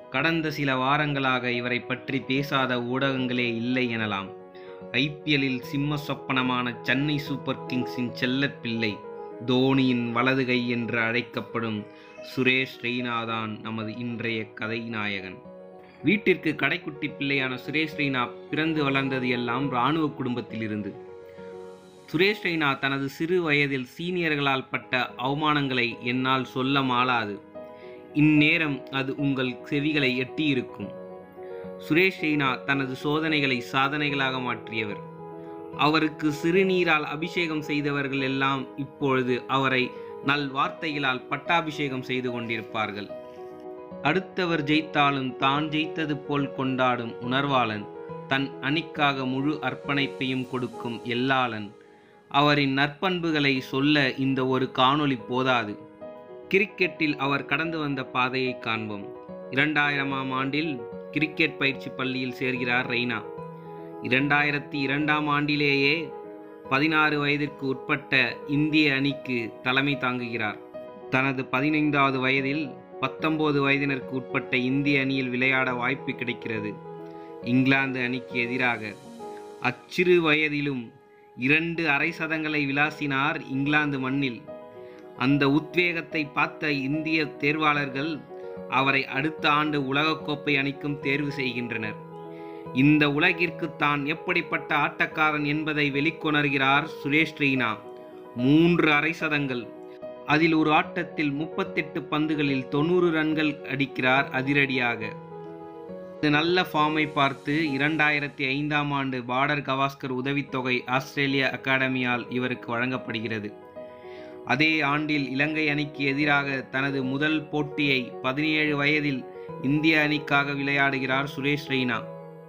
கடந்த சில வாரங்களாக இவரை பற்றி பேசாத ஊடகங்களே இல்லை எனலாம் ஐபிஎல்லில் சிம்ம சொப்பனமான சென்னை சூப்பர் கிங்ஸின் செல்லப் பிள்ளை தோனியின் வலது கை என்று அழைக்கப்படும் சுரேஷ் ரெய்னா தான் நமது இன்றைய கதை நாயகன் வீட்டிற்கு கடைக்குட்டி பிள்ளையான சுரேஷ் ரெய்னா பிறந்து வளர்ந்தது எல்லாம் இராணுவ குடும்பத்தில் இருந்து சுரேஷ் ரெய்னா தனது சிறு வயதில் சீனியர்களால் பட்ட அவமானங்களை என்னால் சொல்ல மாளாது இந்நேரம் அது உங்கள் செவிகளை எட்டியிருக்கும் சுரேஷ் ரெய்னா தனது சோதனைகளை சாதனைகளாக மாற்றியவர் அவருக்கு சிறுநீரால் அபிஷேகம் செய்தவர்கள் எல்லாம் இப்பொழுது அவரை நல் வார்த்தைகளால் பட்டாபிஷேகம் செய்து கொண்டிருப்பார்கள் அடுத்தவர் ஜெயித்தாலும் தான் ஜெயித்தது போல் கொண்டாடும் உணர்வாளன் தன் அணிக்காக முழு அர்ப்பணிப்பையும் கொடுக்கும் எல்லாளன் அவரின் நற்பண்புகளை சொல்ல இந்த ஒரு காணொளி போதாது கிரிக்கெட்டில் அவர் கடந்து வந்த பாதையை காண்போம் இரண்டாயிரமாம் ஆண்டில் கிரிக்கெட் பயிற்சி பள்ளியில் சேர்கிறார் ரெய்னா இரண்டாயிரத்தி இரண்டாம் ஆண்டிலேயே பதினாறு வயதிற்கு உட்பட்ட இந்திய அணிக்கு தலைமை தாங்குகிறார் தனது பதினைந்தாவது வயதில் பத்தொன்பது வயதினருக்கு உட்பட்ட இந்திய அணியில் விளையாட வாய்ப்பு கிடைக்கிறது இங்கிலாந்து அணிக்கு எதிராக அச்சிறு வயதிலும் இரண்டு அரை சதங்களை விளாசினார் இங்கிலாந்து மண்ணில் அந்த உத்வேகத்தை பார்த்த இந்திய தேர்வாளர்கள் அவரை அடுத்த ஆண்டு உலகக்கோப்பை அணிக்கும் தேர்வு செய்கின்றனர் இந்த உலகிற்கு தான் எப்படிப்பட்ட ஆட்டக்காரன் என்பதை வெளிக்கொணர்கிறார் சுரேஷ் ரெய்னா மூன்று அரை சதங்கள் அதில் ஒரு ஆட்டத்தில் முப்பத்தெட்டு பந்துகளில் தொண்ணூறு ரன்கள் அடிக்கிறார் அதிரடியாக இந்த நல்ல ஃபார்மை பார்த்து இரண்டாயிரத்தி ஐந்தாம் ஆண்டு பார்டர் கவாஸ்கர் உதவித்தொகை ஆஸ்திரேலிய அகாடமியால் இவருக்கு வழங்கப்படுகிறது அதே ஆண்டில் இலங்கை அணிக்கு எதிராக தனது முதல் போட்டியை பதினேழு வயதில் இந்திய அணிக்காக விளையாடுகிறார் சுரேஷ் ரெய்னா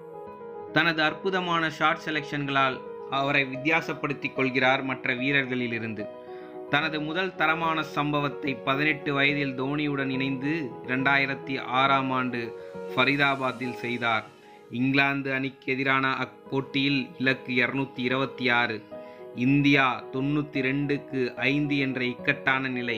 தனது அற்புதமான ஷார்ட் செலெக்ஷன்களால் அவரை வித்தியாசப்படுத்திக் கொள்கிறார் மற்ற வீரர்களிலிருந்து தனது முதல் தரமான சம்பவத்தை பதினெட்டு வயதில் தோனியுடன் இணைந்து இரண்டாயிரத்தி ஆறாம் ஆண்டு ஃபரிதாபாத்தில் செய்தார் இங்கிலாந்து அணிக்கு எதிரான அப்போட்டியில் இலக்கு இருநூத்தி இருபத்தி ஆறு இந்தியா தொண்ணூற்றி ரெண்டுக்கு ஐந்து என்ற இக்கட்டான நிலை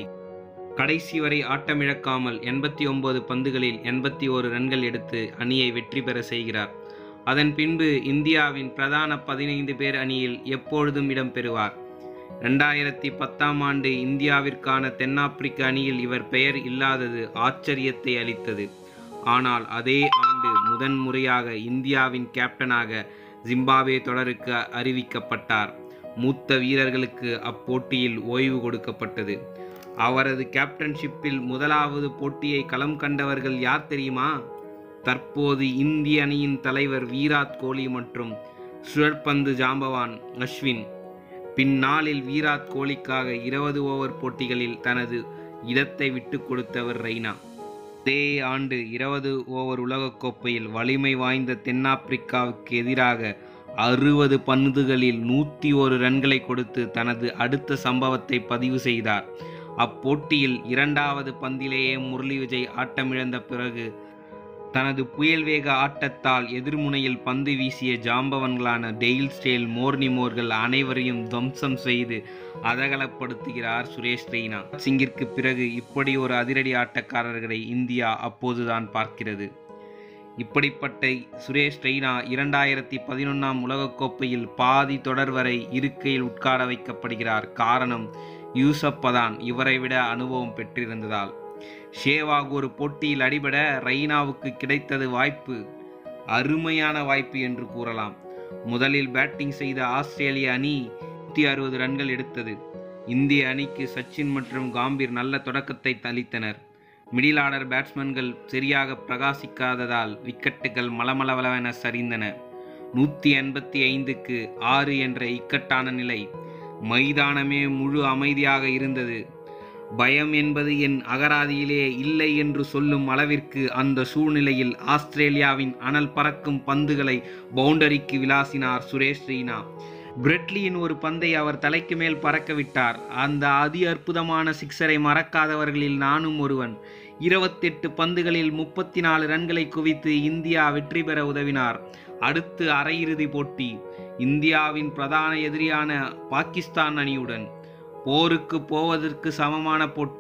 கடைசி வரை ஆட்டமிழக்காமல் எண்பத்தி ஒன்பது பந்துகளில் எண்பத்தி ஓரு ரன்கள் எடுத்து அணியை வெற்றி பெற செய்கிறார் அதன் பின்பு இந்தியாவின் பிரதான பதினைந்து பேர் அணியில் எப்பொழுதும் இடம்பெறுவார் ரெண்டாயிரத்தி பத்தாம் ஆண்டு இந்தியாவிற்கான தென்னாப்பிரிக்க அணியில் இவர் பெயர் இல்லாதது ஆச்சரியத்தை அளித்தது ஆனால் அதே ஆண்டு முதன் முறையாக இந்தியாவின் கேப்டனாக ஜிம்பாப்வே தொடருக்கு அறிவிக்கப்பட்டார் மூத்த வீரர்களுக்கு அப்போட்டியில் ஓய்வு கொடுக்கப்பட்டது அவரது கேப்டன்ஷிப்பில் முதலாவது போட்டியை களம் கண்டவர்கள் யார் தெரியுமா தற்போது இந்திய அணியின் தலைவர் விராட் கோலி மற்றும் சுழற்பந்து ஜாம்பவான் அஸ்வின் பின்னாளில் விராட் கோலிக்காக இருபது ஓவர் போட்டிகளில் தனது இடத்தை விட்டு கொடுத்தவர் ரெய்னா அதே ஆண்டு இருபது ஓவர் உலகக்கோப்பையில் வலிமை வாய்ந்த தென்னாப்பிரிக்காவுக்கு எதிராக அறுபது பந்துகளில் நூற்றி ஒரு ரன்களை கொடுத்து தனது அடுத்த சம்பவத்தை பதிவு செய்தார் அப்போட்டியில் இரண்டாவது பந்திலேயே முரளி விஜய் ஆட்டமிழந்த பிறகு தனது புயல் வேக ஆட்டத்தால் எதிர்முனையில் பந்து வீசிய ஜாம்பவன்களான டெயில் ஸ்டேல் மோர்னிமோர்கள் அனைவரையும் துவம்சம் செய்து அதகலப்படுத்துகிறார் சுரேஷ் ரெய்னா சிங்கிற்கு பிறகு இப்படி ஒரு அதிரடி ஆட்டக்காரர்களை இந்தியா அப்போதுதான் பார்க்கிறது இப்படிப்பட்ட சுரேஷ் ரெய்னா இரண்டாயிரத்தி பதினொன்றாம் உலகக்கோப்பையில் பாதி தொடர் வரை இருக்கையில் உட்கார வைக்கப்படுகிறார் காரணம் யூசப் பதான் இவரை விட அனுபவம் பெற்றிருந்ததால் ஷேவாக் ஒரு போட்டியில் அடிபட ரெய்னாவுக்கு கிடைத்தது வாய்ப்பு அருமையான வாய்ப்பு என்று கூறலாம் முதலில் பேட்டிங் செய்த ஆஸ்திரேலிய அணி நூற்றி அறுபது ரன்கள் எடுத்தது இந்திய அணிக்கு சச்சின் மற்றும் காம்பீர் நல்ல தொடக்கத்தை அளித்தனர் மிடில் ஆர்டர் பேட்ஸ்மேன்கள் சரியாக பிரகாசிக்காததால் விக்கெட்டுகள் மலமளவளவென சரிந்தன நூற்றி எண்பத்தி ஐந்துக்கு ஆறு என்ற இக்கட்டான நிலை மைதானமே முழு அமைதியாக இருந்தது பயம் என்பது என் அகராதியிலே இல்லை என்று சொல்லும் அளவிற்கு அந்த சூழ்நிலையில் ஆஸ்திரேலியாவின் அனல் பறக்கும் பந்துகளை பவுண்டரிக்கு விளாசினார் சுரேஷ் ரெய்னா பிரெட்லியின் ஒரு பந்தை அவர் தலைக்கு மேல் பறக்க விட்டார் அந்த அதி அற்புதமான சிக்ஸரை மறக்காதவர்களில் நானும் ஒருவன் இருபத்தெட்டு பந்துகளில் முப்பத்தி நாலு ரன்களை குவித்து இந்தியா வெற்றி பெற உதவினார் அடுத்து அரையிறுதி போட்டி இந்தியாவின் பிரதான எதிரியான பாகிஸ்தான் அணியுடன் போருக்கு போவதற்கு சமமான போட்டி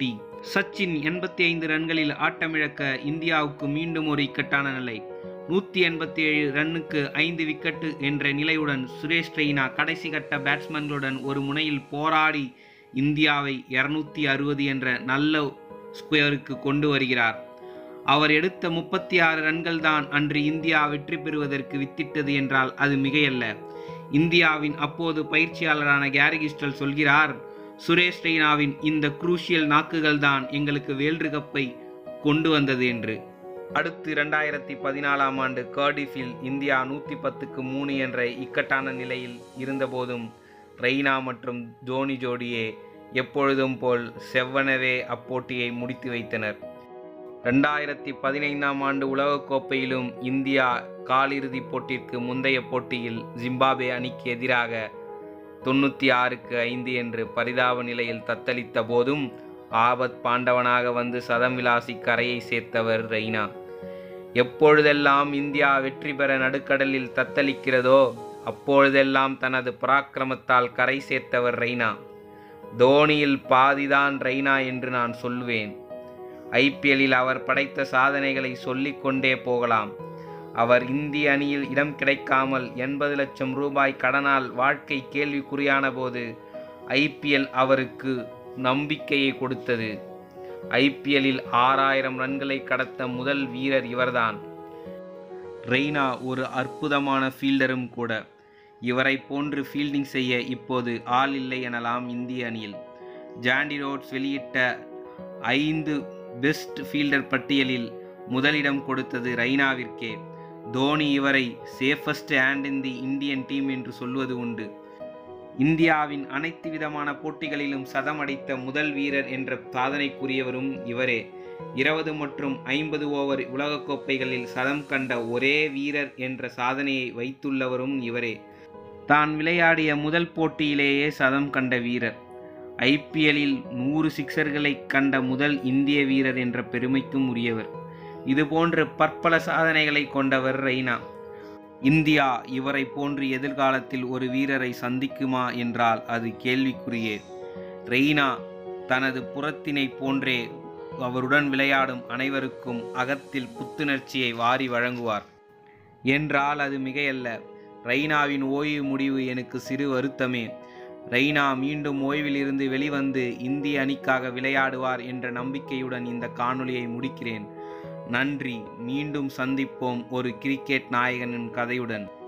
சச்சின் எண்பத்தி ஐந்து ரன்களில் ஆட்டமிழக்க இந்தியாவுக்கு மீண்டும் ஒரு இக்கட்டான நிலை நூற்றி எண்பத்தி ஏழு ரன்னுக்கு ஐந்து விக்கெட்டு என்ற நிலையுடன் சுரேஷ் ரெய்னா கடைசி கட்ட பேட்ஸ்மேன்களுடன் ஒரு முனையில் போராடி இந்தியாவை இருநூத்தி அறுபது என்ற நல்ல ஸ்கொயருக்கு கொண்டு வருகிறார் அவர் எடுத்த முப்பத்தி ஆறு ரன்கள் தான் அன்று இந்தியா வெற்றி பெறுவதற்கு வித்திட்டது என்றால் அது மிகையல்ல இந்தியாவின் அப்போது பயிற்சியாளரான கேரி கிஸ்டல் சொல்கிறார் சுரேஷ் ரெய்னாவின் இந்த குரூஷியல் நாக்குகள் தான் எங்களுக்கு வேல்டு கப்பை கொண்டு வந்தது என்று அடுத்து இரண்டாயிரத்தி பதினாலாம் ஆண்டு கர்டிஃபில் இந்தியா நூற்றி பத்துக்கு மூணு என்ற இக்கட்டான நிலையில் இருந்தபோதும் ரெய்னா மற்றும் தோனி ஜோடியே எப்பொழுதும் போல் செவ்வனவே அப்போட்டியை முடித்து வைத்தனர் ரெண்டாயிரத்தி பதினைந்தாம் ஆண்டு உலகக்கோப்பையிலும் இந்தியா காலிறுதிப் போட்டிற்கு முந்தைய போட்டியில் ஜிம்பாபே அணிக்கு எதிராக தொண்ணூற்றி ஆறுக்கு ஐந்து என்று பரிதாப நிலையில் தத்தளித்த போதும் ஆபத் பாண்டவனாக வந்து சதம் விளாசி கரையை சேர்த்தவர் ரெய்னா எப்பொழுதெல்லாம் இந்தியா வெற்றி பெற நடுக்கடலில் தத்தளிக்கிறதோ அப்பொழுதெல்லாம் தனது பராக்கிரமத்தால் கரை சேர்த்தவர் ரெய்னா தோனியில் பாதிதான் ரெய்னா என்று நான் சொல்லுவேன் ஐபிஎல்லில் அவர் படைத்த சாதனைகளை சொல்லிக் கொண்டே போகலாம் அவர் இந்திய அணியில் இடம் கிடைக்காமல் எண்பது லட்சம் ரூபாய் கடனால் வாழ்க்கை கேள்விக்குறியான போது ஐபிஎல் அவருக்கு நம்பிக்கையை கொடுத்தது ஐபிஎல்லில் ஆறாயிரம் ரன்களை கடத்த முதல் வீரர் இவர்தான் ரெய்னா ஒரு அற்புதமான ஃபீல்டரும் கூட இவரை போன்று ஃபீல்டிங் செய்ய இப்போது ஆள் இல்லை எனலாம் இந்திய அணியில் ஜாண்டி ரோட்ஸ் வெளியிட்ட ஐந்து பெஸ்ட் ஃபீல்டர் பட்டியலில் முதலிடம் கொடுத்தது ரெய்னாவிற்கே தோனி இவரை safest hand in the Indian team என்று சொல்வது உண்டு இந்தியாவின் அனைத்து விதமான போட்டிகளிலும் சதம் அடித்த முதல் வீரர் என்ற சாதனைக்குரியவரும் இவரே இருபது மற்றும் ஐம்பது ஓவர் உலகக்கோப்பைகளில் சதம் கண்ட ஒரே வீரர் என்ற சாதனையை வைத்துள்ளவரும் இவரே தான் விளையாடிய முதல் போட்டியிலேயே சதம் கண்ட வீரர் ஐபிஎல்லில் நூறு சிக்சர்களை கண்ட முதல் இந்திய வீரர் என்ற பெருமைக்கும் உரியவர் இதுபோன்ற பற்பல சாதனைகளை கொண்டவர் ரெய்னா இந்தியா இவரை போன்று எதிர்காலத்தில் ஒரு வீரரை சந்திக்குமா என்றால் அது கேள்விக்குரியே ரெய்னா தனது புறத்தினை போன்றே அவருடன் விளையாடும் அனைவருக்கும் அகத்தில் புத்துணர்ச்சியை வாரி வழங்குவார் என்றால் அது மிகையல்ல ரெய்னாவின் ஓய்வு முடிவு எனக்கு சிறு வருத்தமே ரெய்னா மீண்டும் ஓய்விலிருந்து வெளிவந்து இந்திய அணிக்காக விளையாடுவார் என்ற நம்பிக்கையுடன் இந்த காணொளியை முடிக்கிறேன் நன்றி மீண்டும் சந்திப்போம் ஒரு கிரிக்கெட் நாயகனின் கதையுடன்